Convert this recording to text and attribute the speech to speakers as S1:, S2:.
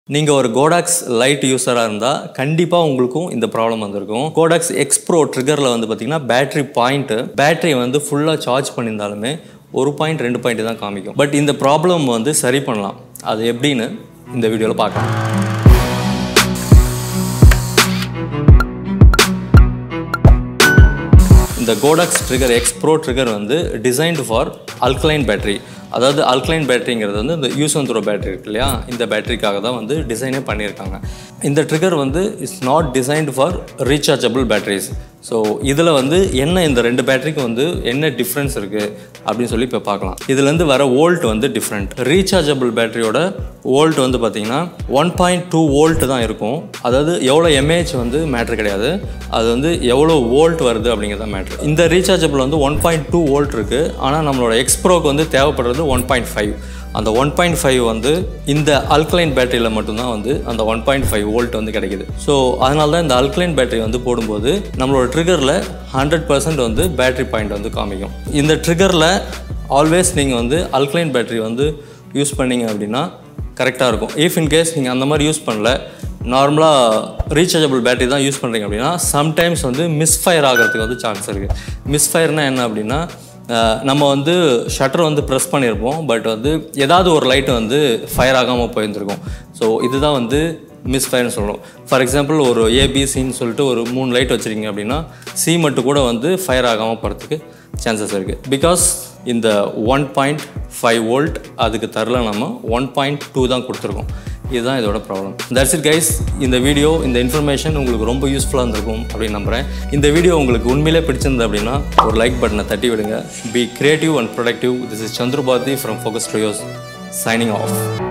S1: நீங்கள் ஒரு Godox light யூஸராக இருந்தால் கண்டிப்பாக உங்களுக்கும் இந்த ப்ராப்ளம் வந்திருக்கும் கோடாக்ஸ் எக்ஸ்ப்ரோ ட்ரிகரில் வந்து பார்த்தீங்கன்னா பேட்டரி பாயிண்ட்டு பேட்டரி வந்து ஃபுல்லாக சார்ஜ் பண்ணியிருந்தாலுமே ஒரு பாயிண்ட் ரெண்டு பாயிண்ட் தான் காமிக்கும் பட் இந்த ப்ராப்ளம் வந்து சரி பண்ணலாம் அது எப்படின்னு இந்த வீடியோவில் பார்க்கலாம் இந்த Godox trigger X pro trigger வந்து டிசைன்டு ஃபார் அல்கலைன் பேட்டரி அதாவது அல்கலைன் பேட்டரிங்கிறது வந்து இந்த யூஸ் அண்ட் த்ரோ பேட்டரி இருக்கு இல்லையா இந்த பேட்டரிக்காக தான் வந்து டிசைனே பண்ணியிருக்காங்க இந்த ட்ரிகர் வந்து it's not designed for rechargeable batteries so இதில் வந்து என்ன இந்த ரெண்டு பேட்டரிக்கு வந்து என்ன டிஃப்ரென்ஸ் இருக்குது அப்படின்னு சொல்லி இப்போ பார்க்கலாம் இதுலேருந்து வர வோல்ட் வந்து டிஃப்ரெண்ட் ரீசார்ஜபிள் பேட்டரியோட வோல்ட் வந்து பார்த்தீங்கன்னா ஒன் பாயிண்ட் டூ வோல்ட் தான் இருக்கும் அதாவது எவ்வளோ எம்ஏஹெச் வந்து மேட்ரு கிடையாது அது வந்து எவ்வளோ வோல்ட் வருது அப்படிங்கிறத மேட்ரு இந்த ரீசார்ஜபிள் வந்து ஒன் பாயிண்ட் டூ வோல்ட் இருக்குது ஆனால் நம்மளோட எக்ஸ்ப்ரோக்கு வந்து தேவைப்படுறது ஒன் பாயிண்ட் ஃபைவ் அந்த ஒன் பாயிண்ட் ஃபைவ் வந்து இந்த அல்கலைன் பேட்டரியில் மட்டும்தான் வந்து அந்த ஒன் பாயிண்ட் ஃபைவ் வோல்ட் வந்து கிடைக்குது ஸோ அதனால தான் இந்த அல்கலைன் பேட்டரி வந்து போடும்போது நம்மளோட ட்ரிகரில் ஹண்ட்ரட் பர்சன்ட் வந்து பேட்டரி பாயிண்ட் வந்து காமிக்கும் இந்த ட்ரிகரில் ஆல்வேஸ் நீங்கள் வந்து அல்கலைன் பேட்டரி வந்து யூஸ் பண்ணீங்க அப்படின்னா கரெக்டாக இருக்கும் இஃப் இன் கேஸ் நீங்கள் அந்த மாதிரி யூஸ் பண்ணல நார்மலாக ரீசார்ஜபிள் பேட்டரி தான் யூஸ் பண்ணுறீங்க அப்படின்னா சம்டைம்ஸ் வந்து மிஸ்ஃபயர் ஆகிறதுக்கு வந்து சான்ஸ் இருக்குது மிஸ்ஃபயர்னால் என்ன அப்படின்னா அஹ், நம்ம வந்து ஷட்டர் வந்து ப்ரெஸ் பண்ணியிருப்போம் பட் வந்து ஏதாவது ஒரு லைட்டு வந்து ஃபயர் ஆகாமல் போயிருந்துருக்கும் ஸோ இதுதான் வந்து மிஸ்ஃபயர்னு சொல்கிறோம் ஃபார் எக்ஸாம்பிள் ஒரு ஏபிசின்னு சொல்லிட்டு ஒரு மூணு லைட் வச்சுருக்கீங்க அப்படின்னா சி மட்டும் கூட வந்து ஃபயர் ஆகாமல் போகிறதுக்கு சான்சஸ் இருக்குது பிகாஸ் இந்த ஒன் பாயிண்ட் ஃபைவ் வோல்ட் அதுக்கு தரல நம்ம ஒன் பாயிண்ட் டூ தான் கொடுத்துருக்கோம் இதுதான் இதோட ப்ராப்ளம் தட்ஸ் இட் கைஸ் இந்த வீடியோ இந்த இன்ஃபர்மேஷன் உங்களுக்கு ரொம்ப யூஸ்ஃபுல்லாக இருந்திருக்கும் அப்படின்னு நம்புகிறேன் இந்த வீடியோ உங்களுக்கு உண்மையிலே பிடிச்சிருந்தது அப்படின்னா ஒரு லைக் பட்டனை தட்டி விடுங்க be creative and productive this is Chandrapathi from Focus Studios signing of